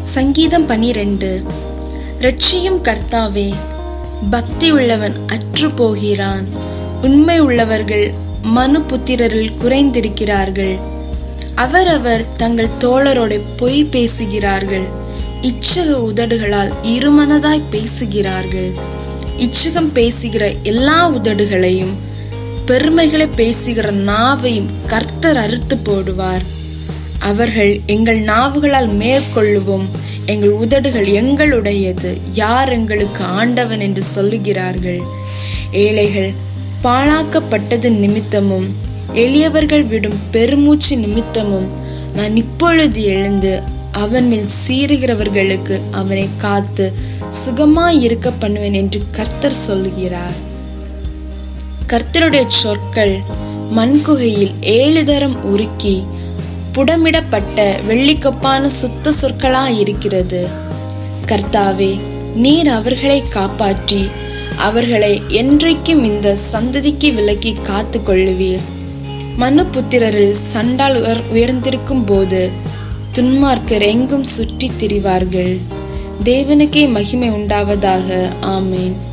சங்கீதம் பனிரெண்டு ரட்சியும் கர்த்தாவே பக்தி உள்ளவன் அற்று போகிறான் உண்மை உள்ளவர்கள் மனு புத்திரரில் குறைந்திருக்கிறார்கள் அவரவர் தங்கள் தோழரோட பொய் பேசுகிறார்கள் இச்சக உதடுகளால் இருமனதாய் பேசுகிறார்கள் இச்சகம் பேசுகிற எல்லா உதடுகளையும் பெருமைகளை பேசுகிற நாவையும் கர்த்தர் அறுத்து போடுவார் அவர்கள் எங்கள் நாவுகளால் மேற்கொள்ளுவோம் எங்கள் உதடுகள் எங்களுடையது யார் எங்களுக்கு ஆண்டவன் என்று சொல்லுகிறார்கள் ஏழைகள் பாழாக்கப்பட்டது நிமித்தமும் எளியவர்கள் விடும் பெருமூச்சு நிமித்தமும் நான் இப்பொழுது எழுந்து அவன் மேல் சீறுகிறவர்களுக்கு அவனை காத்து சுகமாய் இருக்க பண்ணுவேன் என்று கர்த்தர் சொல்லுகிறார் கர்த்தருடைய சொற்கள் மண்குகையில் ஏழு தரம் உருக்கி புடமிடப்பட்ட வெள்ளிக்கொப்பான சுத்த சொற்களா இருக்கிறது கர்த்தாவே நீர் அவர்களை காப்பாற்றி அவர்களை என்றைக்கும் இந்த சந்ததிக்கு விலக்கி காத்து கொள்ளுவீர் மனு புத்திரரில் சண்டால் உயர் உயர்ந்திருக்கும் போது துன்மார்க்கர் எங்கும் சுற்றித் திரிவார்கள் தேவனுக்கே மகிமை உண்டாவதாக ஆமேன்